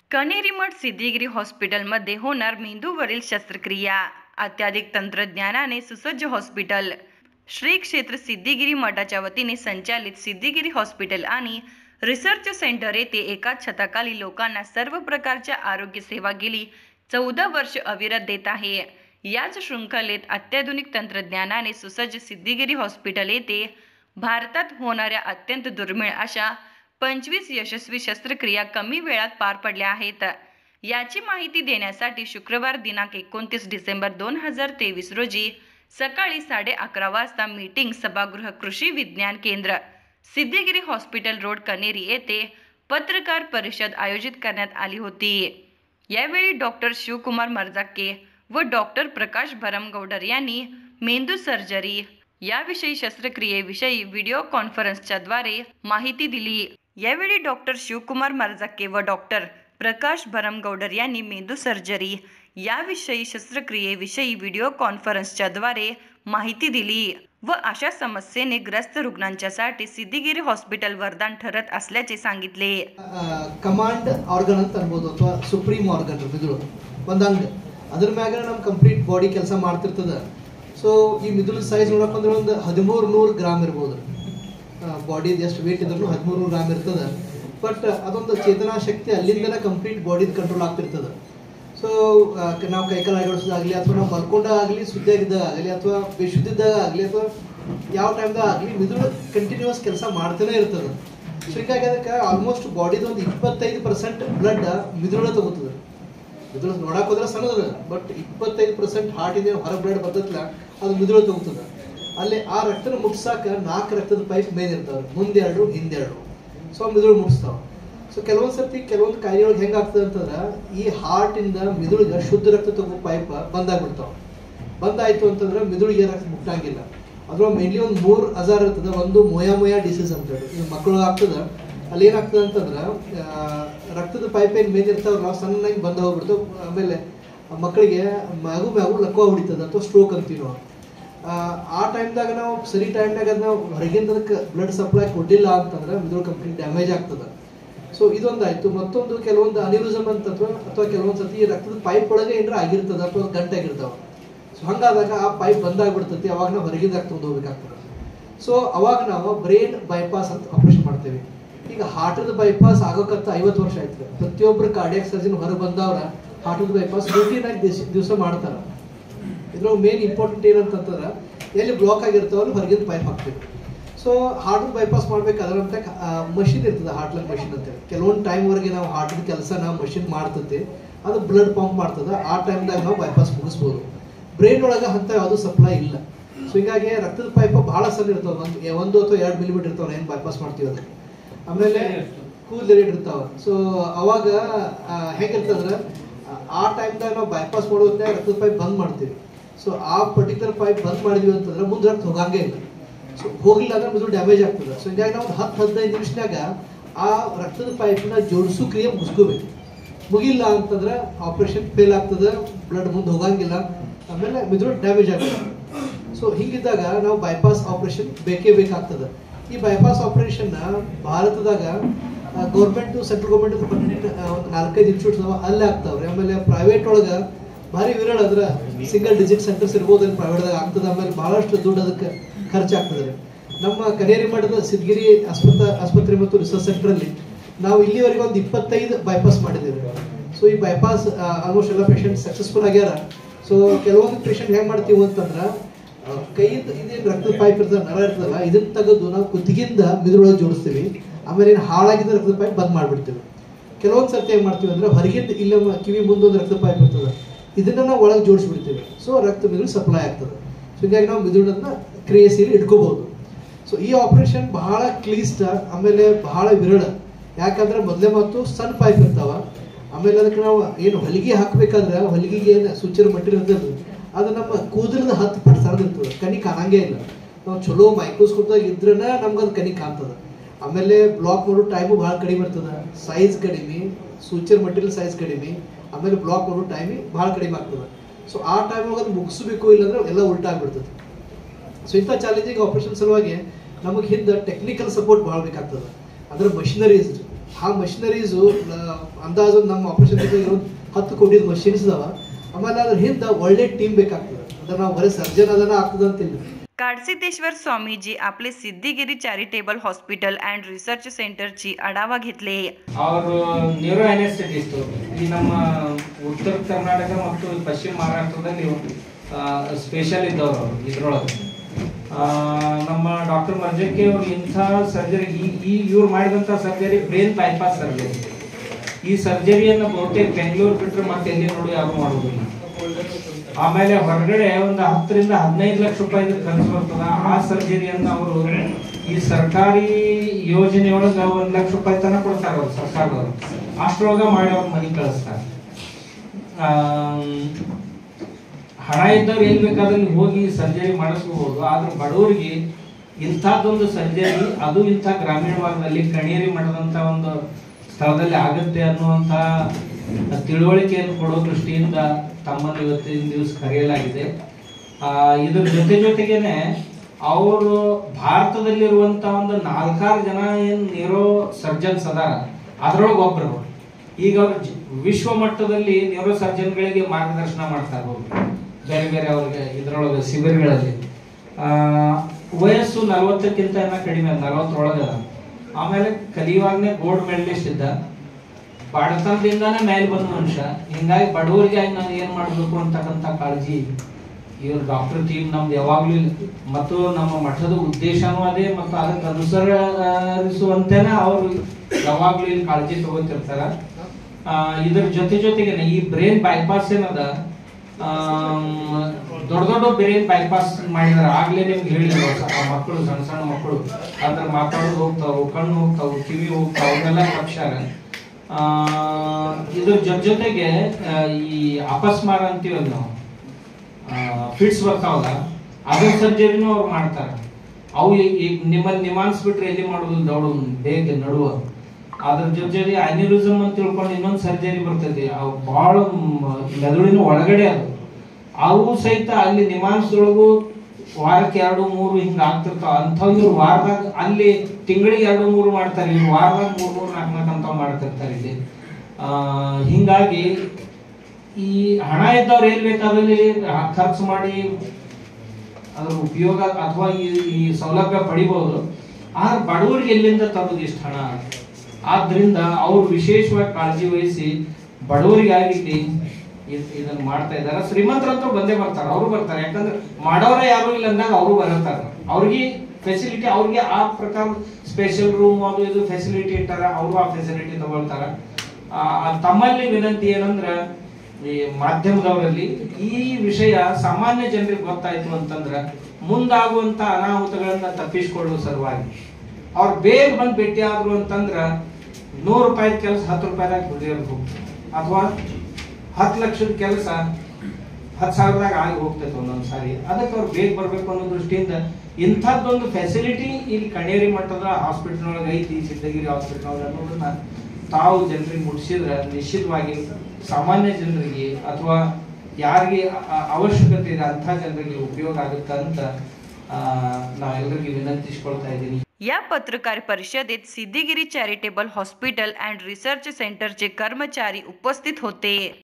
कनेरी मठ सिद्धिगिरी हॉस्पिटलमध्ये होणार मेंदूवरील शस्त्रक्रिया अत्याधिक तंत्रज्ञानाने सुसज्ज हॉस्पिटल श्री क्षेत्र सिद्धिगिरी मठाच्या वतीने संचालित सिद्धिगिरी हॉस्पिटल आणि रिसर्च सेंटर येथे एकाच छताखाली लोकांना सर्व प्रकारच्या आरोग्य सेवा गेली चौदा वर्ष अविरत देत आहे याच शृंखलेत अत्याधुनिक तंत्रज्ञानाने सुसज्ज सिद्धिगिरी हॉस्पिटल येथे भारतात होणाऱ्या अत्यंत दुर्मिळ अशा पंचवीस यशस्वी शस्त्रक्रिया कमी वेळात पार पडल्या आहेत याची माहिती देण्यासाठी शुक्रवार दिनांक एकोणतीस डिसेंबर दोन हजार तेवीस रोजी सकाळी साडे अकरा वाजता मीटिंग सभागृह कृषी विज्ञान केंद्र सिद्धिगिरी हॉस्पिटल रोड कनेरी येथे पत्रकार परिषद आयोजित करण्यात आली होती यावेळी डॉक्टर शिवकुमार मर्जाके व डॉक्टर प्रकाश भरमगौडर यांनी मेंदू सर्जरी याविषयी शस्त्रक्रियेविषयी व्हिडिओ कॉन्फरन्सच्या द्वारे माहिती दिली यावेळी डॉक्टर शिवकुमार मर्जाके व डॉक्टर प्रकाश भरमगौडर यांनी मेंदू सर्जरी याविषयी शस्त्रक्रियेविषयी व्हिडिओ कॉन्फरन्सच्या द्वारे माहिती दिली व अशा समस्येने ग्रस्त रुग्णांच्यासाठी ಸಿದ್ದಿಗಿರಿ ಹಾಸ್ಪಿಟಲ್ ವರದಾನ್ ठरत असल्याचे सांगितले ಕಮಾಂಡ್ ಆರ್ಗನ್ ಅಂತ ಅನ್ಬೋದು ಅಥವಾ ಸುಪ್ರೀಂ ಆರ್ಗನ್ ಮಿದುಳು ಒಂದಂಗ ಅದ್ರ ಮ್ಯಾಗ ನಮ್ಮ ಕಂಪ್ಲೀಟ್ ಬಾಡಿ ಕೆಲಸ ಮಾಡ್ತಿರ್ತದ ಸೊ ಈ ಮಿದುಳು ಸೈಜ್ ನೋಡಕ್ ಬಂದ್ರೆ ಒಂದು ಹದಿಮೂರು ನೂರು ಗ್ರಾಮ್ ಇರ್ಬೋದು ಬಾಡಿ ಎಷ್ಟು ವೇಟ್ ಇದ್ರೂ ಹದಿಮೂರು ನೂರು ಗ್ರಾಮ್ ಇರ್ತದ ಬಟ್ ಅದೊಂದು ಚೇತನಾ ಶಕ್ತಿ ಅಲ್ಲಿಂದನೇ ಕಂಪ್ಲೀಟ್ ಬಾಡಿದ ಕಂಟ್ರೋಲ್ ಆಗ್ತಿರ್ತದ ಸೊ ನಾವು ಕೈಕಾಲು ಅಳವಡಿಸೋದಾಗಲಿ ಅಥವಾ ನಾವು ಮಲ್ಕೊಂಡಾಗಲಿ ಸುದ್ದಿಯಾಗಿದ್ದಾಗ ಆಗಲಿ ಅಥವಾ ಬೇಶುದ್ದಿದ್ದಾಗ ಆಗಲಿ ಅಥವಾ ಯಾವ ಟೈಮ್ದಾಗ ಆಗಲಿ ಮಿದುಳು ಕಂಟಿನ್ಯೂಸ್ ಕೆಲಸ ಮಾಡ್ತಾನೆ ಇರ್ತದೆ ಸೊ ಹೀಗಾಗಿ ಅದಕ್ಕೆ ಆಲ್ಮೋಸ್ಟ್ ಬಾಡಿದ ಒಂದು ಇಪ್ಪತ್ತೈದು ಪರ್ಸೆಂಟ್ ಬ್ಲಡ್ ಮಿದುಳ ತಗೋತದೆ ಮಿದುಳು ನೋಡಕ್ ಹೋದ್ರೆ ಸಣ್ಣದ ಬಟ್ ಇಪ್ಪತ್ತೈದು ಪರ್ಸೆಂಟ್ ಹಾರ್ಟಿಂದ ಹೊರ ಬ್ಲಡ್ ಬರ್ತೈತಲ್ಲ ಅದು ಮಿದುಳು ತಗೋತದ ಅಲ್ಲಿ ಆ ರಕ್ತನ ಮುಟ್ಸಾಕ ನಾಲ್ಕು ರಕ್ತದ ಪೈಪ್ ಮೇನ್ ಇರ್ತಾವೆ ಮುಂದೆರಡು ಹಿಂದೆರಡು ಸೊ ಮಿದುಳು ಮುಟ್ಸ್ತಾವ ಸೊ ಕೆಲವೊಂದು ಸರ್ತಿ ಕೆಲವೊಂದು ಕಾಯಿಲೆಗಳಿಗೆ ಹೆಂಗೆ ಆಗ್ತದೆ ಅಂತಂದ್ರೆ ಈ ಹಾರ್ಟಿಂದ ಮಿದುಳಿಗೆ ಶುದ್ಧ ರಕ್ತ ತಗೋ ಪೈಪ್ ಬಂದಾಗ್ಬಿಡ್ತಾವ ಬಂದಾಯ್ತು ಅಂತಂದ್ರೆ ಮಿದುಳಿಗೆ ರಕ್ತ ಮುಟ್ಟಂಗಿಲ್ಲ ಅದ್ರ ಮೇನ್ಲಿ ಒಂದು ಮೂರು ಅಜಾರ್ ಇರ್ತದೆ ಒಂದು ಮೊಯ ಮೊಯ ಡಿಸೀಸ್ ಅಂತ ಹೇಳಿ ಇದು ಮಕ್ಕಳು ಆಗ್ತದೆ ಅಲ್ಲಿ ಏನಾಗ್ತದೆ ಅಂತಂದ್ರೆ ಆ, ರಕ್ತದ ಪೈಪ್ ಏನು ಮೇನ್ ಇರ್ತಾವಲ್ಲ ಸಣ್ಣಾಗಿ ಬಂದು ಹೋಗ್ಬಿಡ್ತಾವ ಆಮೇಲೆ ಆ ಮಕ್ಕಳಿಗೆ ಮ್ಯಾಗು ಮ್ಯಾಗು ಲಕ್ವ ಹೊಡಿತದೆ ಅಥವಾ ಸ್ಟ್ರೋಕ್ ಅಂತೀವಿ ನಾವು ಆ, ಆ ಟೈಮ್ದಾಗ ನಾವು ಸರಿ ಟೈಮ್ನಾಗ ಅದನ್ನ ಹೊರಗಿಂದ ಅದಕ್ಕೆ ಬ್ಲಡ್ ಸಪ್ಲೈ ಕೊಟ್ಟಿಲ್ಲ ಅಂತಂದ್ರೆ ಮಿದುಳು ಕಂಪ್ಲೀಟ್ ಡ್ಯಾಮೇಜ್ ಆಗ್ತದೆ ಸೊ ಇದೊಂದಾಯ್ತು ಮತ್ತೊಂದು ಕೆಲವೊಂದು ಅನಿರುಸಮ್ ಅಂತ ಅಥವಾ ಅಥವಾ ಕೆಲವೊಂದು ಸತಿ ರಕ್ತದ ಪೈಪ್ ಒಳಗೆ ಏನಾರ ಆಗಿರ್ತದೆ ಅಥವಾ ಗಂಟೆ ಆಗಿರ್ತಾವ ಸೊ ಹಂಗಾದಾಗ ಆ ಪೈಪ್ ಬಂದಾಗ್ಬಿಡ್ತೈತಿ ಅವಾಗ ನಾವು ಹೊರಗಿಂದ ರಕ್ತ ತಗೊಂಡು ಹೋಗ್ಬೇಕಾಗ್ತದೆ ಸೊ ಅವಾಗ ನಾವು ಬ್ರೈನ್ ಬೈಪಾಸ್ ಅಂತ ಆಪರೇಷನ್ ಮಾಡ್ತೇವೆ ಈಗ ಹಾರ್ಟದ ಬೈಪಾಸ್ ಆಗೋಕತ್ತ ಐವತ್ತು ವರ್ಷ ಆಯ್ತು ಪ್ರತಿಯೊಬ್ಬರು ಕಾರ್ಡಿಯಾಕ್ ಸರ್ಜನ್ ಹೊರಗೆ ಬಂದವ್ರ ಹಾರ್ಟದ ಬೈಪಾಸ್ ರೂಟೀನ್ ಆಗಿ ದಿವಸ ಮಾಡ್ತಾರೆ ಇದ್ರ ಮೇನ್ ಇಂಪಾರ್ಟೆಂಟ್ ಏನಂತಂದ್ರೆ ಎಲ್ಲಿ ಬ್ಲಾಕ್ ಆಗಿರ್ತಾವಲ್ಲ ಹೊರಗಿಂದ ಪೈಪ್ ಹಾಕ್ಬೇಕು ಸೊ ಹಾರ್ಟ್ ಬೈಪಾಸ್ ಮಾಡ್ಬೇಕಾದ್ರೆ ಅಂತ ಮಷಿನ್ ಇರ್ತದೆ ಹಾರ್ಟ್ಲಕ್ ಮಷಿನ್ ಅಂತೇಳಿ ಕೆಲವೊಂದು ಟೈಮ್ವರೆಗೆ ನಾವು ಹಾರ್ಟಿನ ಕೆಲಸ ನಾವು ಮಷಿನ್ ಮಾಡ್ತದೆ ಅದು ಬ್ಲಡ್ ಪಂಪ್ ಮಾಡ್ತದೆ ಆ ಟೈಮ್ದಾಗ ನಾವು ಬೈಪಾಸ್ ಮುಗಿಸ್ಬೋದು ಬ್ರೈನ್ ಒಳಗೆ ಅಂತ ಯಾವುದು ಸಪ್ಲೈ ಇಲ್ಲ ಸೊ ಹೀಗಾಗಿ ರಕ್ತದ ಪೈಪ್ ಭಾಳ ಸಣ್ಣ ಇರ್ತಾವೆ ಒಂದು ಒಂದು ಅಥವಾ ಎರಡು ಮಿಲಿಮೀಟರ್ ಇರ್ತಾವೆ ಏನು ಬೈಪಾಸ್ ಮಾಡ್ತೀವಿ ಅದಕ್ಕೆ ಆಮೇಲೆ ಕೂದಲು ರೇಟ್ ಇರ್ತಾವ ಸೊ ಅವಾಗ ಆ, ಹೆಂಗಿರ್ತಂದ್ರೆ ಆ- ಆ ಟೈಮ್ದಾಗ ನಾವು ಬೈಪಾಸ್ ಮಾಡೋದ್ರಿಂದ ರಕ್ತದ ಪೈಪ್ ಬಂದ್ ಮಾಡ್ತೀವಿ ಸೊ ಆ ಪರ್ಟಿಕ್ಯುಲರ್ ಪೈಪ್ ಬಂದ್ ಮಾಡಿದ್ವಿ ಅಂತಂದ್ರೆ ಮುಂದೆ ರಕ್ತ ಹೋಗಂಗೆ ಇಲ್ಲ ಸೊ ಹೋಗಿಲ್ಲ ಅಂದ್ರೆ ಮಿದುಳು ಡ್ಯಾಮೇಜ್ ಆಗ್ತದೆ ಸೊ ಹೀಗಾಗಿ ನಾವು ಒಂದು ಹತ್ತು ಹದಿನೈದು ನಿಮಿಷನಾಗ ಆ ರಕ್ತದ ಪೈಪ್ನ ಜೋಡಿಸು ಕ್ರಿಯೆ ಮುಗಿಸ್ಕೋಬೇಕು ಮುಗಿಲ್ಲ ಅಂತಂದ್ರೆ ಆಪರೇಷನ್ ಫೇಲ್ ಆಗ್ತದೆ ಬ್ಲಡ್ ಮುಂದೆ ಹೋಗಂಗಿಲ್ಲ ಆಮೇಲೆ ಮಿದುಳು ಡ್ಯಾಮೇಜ್ ಆಗ್ತದೆ ಸೊ ಹಿಂಗಿದ್ದಾಗ ನಾವು ಬೈಪಾಸ್ ಆಪರೇಷನ್ ಬೇಕೇ ಬೇಕಾಗ್ತದೆ ಈ ಬೈಪಾಸ್ ಆಪರೇಷನ್ ಭಾರತದಾಗ ಗೌರ್ಮೆಂಟ್ ಸೆಂಟ್ರಲ್ ಗೌರ್ಮೆಂಟ್ ಒಂದು ನಾಲ್ಕೈದು ಇನ್ಸ್ಟಿಟ್ಯೂಟ್ಸ್ ಅದಾವ ಅಲ್ಲೇ ಆಗ್ತಾವ್ರಿ ಆಮೇಲೆ ಪ್ರೈವೇಟ್ ಒಳಗೆ ಭಾರಿ ವಿರಳ ಅದ್ರ ಸಿಂಗಲ್ ಡಿಜಿಟ್ ಸೆಂಟರ್ಸ್ ಇರ್ಬೋದು ಅಲ್ಲಿ ಪ್ರೈವೇಟ್ದಾಗ ಆಗ್ತದೆ ಆಮೇಲೆ ಬಹಳಷ್ಟು ದುಡ್ಡು ಅದಕ್ಕೆ ಖರ್ಚಾಗ್ತದೆ ರೀ ನಮ್ಮ ಕನೇರಿ ಮಠದ ಸಿದ್ಗಿರಿ ಆಸ್ಪತ್ರೆ ಆಸ್ಪತ್ರೆ ಮತ್ತು ರಿಸರ್ಚ್ ಸೆಂಟರಲ್ಲಿ ನಾವು ಇಲ್ಲಿವರೆಗೆ ಒಂದು ಇಪ್ಪತ್ತೈದು ಬೈಪಾಸ್ ಮಾಡಿದ್ದೀವಿ ಸೊ ಈ ಬೈಪಾಸ್ ಆಲ್ಮೋಸ್ಟ್ ಎಲ್ಲ ಪೇಷಂಟ್ ಸಕ್ಸಸ್ಫುಲ್ ಆಗ್ಯಾರ ಸೊ ಕೆಲವೊಂದು ಪೇಷಂಟ್ ಹೆಂಗೆ ಮಾಡ್ತೀವಿ ಅಂತಂದ್ರೆ ಆ, ಕೈಯಿಂದ ಇದೇನು ರಕ್ತದ ಪೈಪ್ ಇರ್ತದೆ ನರ ಇರ್ತದಲ್ಲ ಇದನ್ನ ತೆಗೆದು ನಾವು ಕುತ್ತಿಗೆಯಿಂದ ಮಿದುಳೊಳಗೆ ಜೋಡಿಸ್ತೀವಿ ಆಮೇಲೆ ಏನು ಹಾಳಾಗಿದ್ದ ರಕ್ತದ ಪೈಪ್ ಬಂದ್ ಮಾಡ್ಬಿಡ್ತೀವಿ ಕೆಲವೊಂದು ಸರ್ತಿ ಏನು ಮಾಡ್ತೀವಿ ಅಂದ್ರೆ ಹೊರಗಿಂದ ಇಲ್ಲ ಮ- ಕಿವಿ ಮುಂದೊಂದು ರಕ್ತದ ಪೈಪ್ ಇರ್ತದೆ ಇದನ್ನ ನಾವು ಒಳಗೆ ಜೋಡಿಸ್ಬಿಡ್ತೀವಿ ಸೊ ರಕ್ತ ಮಿದುಳು ಸಪ್ಲೈ ಆಗ್ತದೆ ಸೊ ಹೀಗಾಗಿ ನಾವು ಮಿದುಳನ್ನ ಕ್ರಿಯೆಸಿಲಿ ಇಟ್ಕೋಬಹುದು ಸೊ ಈ ಆಪರೇಷನ್ ಬಹಳ ಕ್ಲೀಸ್ಟ್ ಆಮೇಲೆ ಬಹಳ ವಿರಳ ಯಾಕಂದ್ರೆ ಮೊದಲೇ ಮತ್ತು ಸಣ್ಣ ಪೈಪ್ ಇರ್ತಾವ ಆಮೇಲೆ ಅದಕ್ಕೆ ನಾವು ಏನು ಹೊಲಿಗೆ ಹಾಕ್ಬೇಕಾದ್ರೆ ಹೊಲಿಗೆಗೆ ಏನು ಸುಚ್ಚರ ಮಟ್ಟಿರ್ತದೆ ಅದು ನಮ್ಮ ಕೂದಲದ ಹತ್ತು ಪಟ್ಟು ಸರದಿರ್ತದೆ ಕಣಿ ಕಾಣಂಗೇ ಇಲ್ಲ ನಾವು ಚಲೋ ಮೈಕ್ರೋಸ್ಕೋಪ್ದಾಗ ಇದ್ರನ ನಮ್ಗೆ ಅದು ಕಣಿ ಕಾಣ್ತದೆ ಆಮೇಲೆ ಬ್ಲಾಕ್ ಮಾಡೋ ಟೈಮು ಭಾಳ ಕಡಿಮೆ ಇರ್ತದೆ ಸೈಜ್ ಕಡಿಮೆ ಸೂಚರ್ ಮಟೀರಿಯಲ್ ಸೈಜ್ ಕಡಿಮೆ ಆಮೇಲೆ ಬ್ಲಾಕ್ ಮಾಡೋ ಟೈಮಿ ಭಾಳ ಕಡಿಮೆ ಆಗ್ತದೆ ಸೊ ಆ ಟೈಮ್ ಅದು ಮುಗಿಸ್ಬೇಕು ಇಲ್ಲಾಂದ್ರೆ ಎಲ್ಲ ಉಲ್ಟಾ ಆಗ್ಬಿಡ್ತದೆ ಸೊ ಇಂಥ ಚಾಲೆಂಜಿಂಗ್ ಆಪರೇಷನ್ ಸಲುವಾಗಿ ನಮಗೆ ಹಿಂದೆ ಟೆಕ್ನಿಕಲ್ ಸಪೋರ್ಟ್ ಭಾಳ ಬೇಕಾಗ್ತದೆ ಅಂದ್ರೆ ಮಷಿನರೀಸ್ ಆ ಮಷಿನರೀಸು ಅಂದಾಜು ನಮ್ಮ ಆಪರೇಷನ್ ಇರೋದು ಹತ್ತು ಕೋಟಿ ಮಷಿನ್ಸ್ ಅದಾವ ಆಮೇಲೆ ಅದ್ರ ಹಿಂದೆ ಒಳ್ಳೆ ಟೀಮ್ ಬೇಕಾಗ್ತದೆ ಅಂದ್ರೆ ನಾವು ಬರೀ ಸರ್ಜನ್ ಅದನ್ನ ಆಗ್ತದೆ ಅಂತಿಲ್ಲ काडसितेश्वर स्वामीजी आपले Siddhagiri charitable hospital and research सेंटरची आढावा घेतले ಅವರು ನ್ಯೂರೋ ಅನೆಸ್ಥೆಟಿಸ್ಟು ಈ ನಮ್ಮ ಉತ್ತರ ಕರ್ನಾಟಕ ಮತ್ತು ಪಶ್ಚಿಮ ಮಹಾರಾಷ್ಟ್ರದಲ್ಲಿ ಸ್ಪೆಷಲ್ ಇದ್ದವರು ಅವರು ಇದ್ರೊಳಗೆ ಆ, ನಮ್ಮ ಡಾಕ್ಟರ್ ಮರ್ಜಕ್ಕೆ ಅವರು ಇಂಥ ಸರ್ಜರಿ ಈ ಈ ಇವ್ರು ಮಾಡಿದಂಥ ಸರ್ಜರಿ ಬ್ರೇನ್ ಬೈಪಾಸ್ ಸರ್ಜರಿ ಈ ಸರ್ಜರಿಯನ್ನು ಬಹುತೇಕ ಬೆಂಗಳೂರು ಬಿಟ್ಟರೆ ಮತ್ತೆ ಎಲ್ಲಿ ನೋಡಿ ಯಾರು ಮಾಡುವುದಿಲ್ಲ ಆಮೇಲೆ ಹೊರಗಡೆ ಒಂದು ಹತ್ತರಿಂದ ಹದಿನೈದು ಲಕ್ಷ ರೂಪಾಯಿ ಖರ್ಚು ಬರ್ತದ ಆ ಸರ್ಜರಿಯನ್ನು ಅವರು ಈ ಸರ್ಕಾರಿ ಯೋಜನೆಯೊಳಗ ಒಂದ್ ಲಕ್ಷ ರೂಪಾಯಿ ತನಕ ಕೊಡ್ತಾರ ಅವ್ರು ಸರ್ಕಾರದವರು ಅಷ್ಟ್ರೊಳಗ ಮಾಡಿ ಅವ್ರ ಮನೆ ಕಳಿಸ್ತಾರೆ ಆಮ್, ಹಣ ಇದ್ದವ್ರು ಎಲ್ಲಿ ಬೇಕಾದಲ್ಲಿ ಹೋಗಿ ಸರ್ಜರಿ ಮಾಡಿಸ್ಕೋಬಹುದು ಆದ್ರೆ ಬಡವರಿಗೆ ಇಂಥದ್ದೊಂದು ಸರ್ಜರಿ ಅದು ಇಂಥ ಗ್ರಾಮೀಣ ಭಾಗದಲ್ಲಿ ಕಣಿಯರಿ ಮಠದಂತ ಒಂದು ಸ್ಥಳದಲ್ಲಿ ಆಗುತ್ತೆ ಅನ್ನುವಂಥ ತಿಳುವಳಿಕೆಯನ್ನು ಕೊಡೋ ದೃಷ್ಟಿಯಿಂದ ತಮ್ಮನ್ನು ಇವತ್ತಿನ ದಿವಸ ಕರೆಯಲಾಗಿದೆ ಆ, ಇದ್ರ ಜೊತೆ ಜೊತೆಗೇನೆ ಅವರು ಭಾರತದಲ್ಲಿರುವಂತ ಒಂದು ನಾಲ್ಕಾರು ಜನ ಏನ್ ನ್ಯೂರೋ ಸರ್ಜನ್ಸ್ ಅದಾರ ಅದ್ರೊಳಗೆ ಒಬ್ರು ಈಗ ಅವ್ರು ಜ- ವಿಶ್ವ ಮಟ್ಟದಲ್ಲಿ ನ್ಯೂರೋ ಸರ್ಜನ್ಗಳಿಗೆ ಮಾರ್ಗದರ್ಶನ ಮಾಡ್ತಾರೆ ಅವ್ರು ಬೇರೆ ಬೇರೆ ಅವ್ರಿಗೆ ಇದ್ರೊಳಗೆ ಶಿಬಿರಗಳಲ್ಲಿ ಆ, ವಯಸ್ಸು ನಲವತ್ತಕ್ಕಿಂತ ಏನೋ ಕಡಿಮೆ ನಲವತ್ತರೊಳಗೆ ಅದ ಆಮೇಲೆ ಕಲಿಯುವಾಗನೇ ಗೋಲ್ಡ್ ಮೆಡಲಿಸ್ಟ್ ಇದ್ದ ಬಡತನದಿಂದಾನೇ ಮೇಲೆ ಬಂದ ಮನುಷ್ಯ ಹಿಂಗಾಗಿ ಬಡವರಿಗೆ ನಾನು ಏನ್ ಮಾಡ್ಬೇಕು ಅಂತಕ್ಕಂಥ ಕಾಳಜಿ ಇವ್ರ ಡಾಕ್ಟರ್ ಟೀಮ್ ನಮ್ದು ಯಾವಾಗ್ಲೂ ಇಲ್ಲ. ಮತ್ತು ನಮ್ಮ ಮಠದ ಉದ್ದೇಶನೂ ಅದೇ ಮತ್ತು ಅದಕ್ಕೆ ಅನುಸರಿಸುವಂತೆನೆ ಅವರು ಯಾವಾಗ್ಲೂ ಇಲ್ಲಿ ಕಾಳಜಿ ತಗೋತಿರ್ತಾರ ಆ, ಇದ್ರ ಜೊತೆ ಜೊತೆಗೇನೆ ಈ ಬ್ರೈನ್ ಬೈಪಾಸ್ ಏನದ ಆಮ್, ದೊಡ್ಡ ದೊಡ್ಡ ಬ್ರೈನ್ ಬೈಪಾಸ್ ಮಾಡಿದಾರೆ ಆಗ್ಲೇ ನಿಮ್ಗೆ ಹೇಳಿದ್ರು ಆ ಮಕ್ಕಳು ಸಣ್ಣ ಸಣ್ಣ ಮಕ್ಕಳು ಅಂದ್ರೆ ಮಾತಾಡೋದು ಹೋಗ್ತಾವು ಕಣ್ಣು ಹೋಗ್ತಾವು ಕಿವಿ ಹೋಗ್ತಾವು ಅವನ್ನೆಲ್ಲ ತಪ್ಸ್ಯಾರ ಆ, ಇದ್ರ ಜೊತೆ ಜೊತೆಗೆ ಆ, ಈ ಅಪಸ್ಮಾರ ಅಂತೀವಲ್ಲ ನಾವು ಫಿಟ್ಸ್ ಬರ್ತಾವಲ್ಲ ಅದ್ರ ಸರ್ಜರಿನೂ ಅವ್ರು ಮಾಡ್ತಾರೆ ಅವು ಈ- ಈಗ ನಿಮ್ಮಲ್ಲಿ ನಿವಾನ್ಸ್ಬಿಟ್ರೆ ಎಲ್ಲಿ ಮಾಡೋದು ದೌಡು ಬೇಗ ನಡುವ ಅದ್ರ ಜೊತೆ ಜೊತೆ ಅನ್ಯೂರಿಸಮ್ ಅಂತ ತಿಳ್ಕೊಂಡು ಇನ್ನೊಂದು ಸರ್ಜರಿ ಬರ್ತೈತಿ ಅವು ಬಹಳ ಮೆದುಳಿನ ಒಳಗಡೆ ಅದು ಅವು ಸಹಿತ ಅಲ್ಲಿ ನಿಮಾನ್ಸ್ದೊಳಗು ವಾರಕ್ಕೆ ಎರಡು ಮೂರು ಹಿಂಗ ಆಗ್ತಿರ್ತಾವ ಅಂಥವ್ ಇವ್ರು ವಾರದಾಗ ಅಲ್ಲಿ ತಿಂಗಳಿಗೆ ಎರಡು ಮೂರು ಮಾಡ್ತಾರೆ ಇವ್ರು ವಾರದಾಗ ಮೂರ್ ಮೂರು ನಾಲ್ಕು ನಾಲ್ಕು ಅಂಥವ್ ಮಾಡ್ತಿರ್ತಾರೆ ಇಲ್ಲಿ ಆ, ಹಿಂಗಾಗಿ ಈ ಹಣ ಇದ್ದವ್ರು ಏನ್ ಬೇಕಾದಲ್ಲಿ ಖರ್ಚು ಮಾಡಿ ಅದ್ರ ಉಪಯೋಗ ಅಥವಾ ಈ ಈ ಸೌಲಭ್ಯ ಪಡಿಬಹುದು ಆದ್ರೆ ಬಡವರಿಗೆ ಎಲ್ಲಿಂದ ತರೋದು ಇಷ್ಟು ಹಣ ಆದ್ರಿಂದ ಅವ್ರು ವಿಶೇಷವಾಗಿ ಕಾಳಜಿ ವಹಿಸಿ ಬಡವರಿಗಾಗಿ ಇಲ್ಲಿ ಇದ್- ಇದನ್ನ ಮಾಡ್ತಾ ಇದ್ದಾರೆ ಶ್ರೀಮಂತರಂತೂ ಬಂದೇ ಬರ್ತಾರೆ ಅವರು ಬರ್ತಾರೆ ಯಾಕಂದ್ರೆ ಮಾಡೋರೇ ಯಾರು ಇಲ್ಲ ಅಂದಾಗ ಅವರು ಬರುತ್ತಾರೆ ಅವ್ರಿಗೆ ಫೆಸಿಲಿಟಿ ಅವ್ರಿಗೆ ಆ ಪ್ರಕಾರ ಸ್ಪೆಷಲ್ ರೂಮ್ ಅದು ಇದು ಫೆಸಿಲಿಟಿ ಇಟ್ಟಾರ ಅವರು ಆ ಫೆಸಿಲಿಟಿ ತಗೊಳ್ತಾರ ಆ, ಆ ತಮ್ಮಲ್ಲಿ ವಿನಂತಿ ಏನಂದ್ರ ಈ ಮಾಧ್ಯಮದವರಲ್ಲಿ ಈ ವಿಷಯ ಸಾಮಾನ್ಯ ಜನರಿಗೆ ಗೊತ್ತಾಯ್ತು ಅಂತಂದ್ರ ಮುಂದಾಗುವಂತ ಅನಾಹುತಗಳನ್ನ ತಪ್ಪಿಸಿಕೊಳ್ಳುವ ಸಲುವಾಗಿ ಅವ್ರು ಬೇಗ ಬಂದು ಭೇಟಿ ಆದ್ರು ಅಂತಂದ್ರ ನೂರು ರೂಪಾಯಿ ಕೆಲಸ ಹತ್ತು ರೂಪಾಯಿದಾಗ ದುಡಿಯೋದು ಹೋಗ್ತದೆ ಅಥವಾ ಹತ್ತು ಲಕ್ಷದ ಕೆಲಸ ಹತ್ತು ಸಾವಿರದಾಗ ಆಗಿ ಹೋಗ್ತೈತೆ ಒಂದೊಂದು ಸಾರಿ ಅದಕ್ಕೆ ಅವ್ರು ಬೇಗ ಬರಬೇಕು ಅನ್ನೋ ದೃಷ್ಟಿಯಿಂದ ಇಂಥದ್ದೊಂದು ಫೆಸಿಲಿಟಿ ಇಲ್ಲಿ ಕಣೇರಿ ಮಟ್ಟದ ಹಾಸ್ಪಿಟಲ್ ಒಳಗೆ ಐತಿ ಸಿದ್ದಗಿರಿ ಹಾಸ್ಪಿಟಲ್ ಒಳಗೆ ಅನ್ನೋದನ್ನ ತಾವು ಜನರಿಗೆ ಮುಟ್ಟಿಸಿದ್ರೆ ನಿಶ್ಚಿತವಾಗಿ ಸಾಮಾನ್ಯ ಜನರಿಗೆ ಅಥವಾ ಯಾರಿಗೆ ಅ- ಅ- ಅವಶ್ಯಕತೆ ಇದೆ ಅಂಥ ಜನರಿಗೆ ಉಪಯೋಗ ಆಗುತ್ತೆ ಅಂತ ಆ, ನಾವೆಲ್ಲರಿಗೆ ವಿನಂತಿಸ್ಕೊಳ್ತಾ ಇದ್ದೀನಿ या पत्रकार परिषदेत Siddhagiri charitable hospital and research सेंटरचे कर्मचारी उपस्थित होते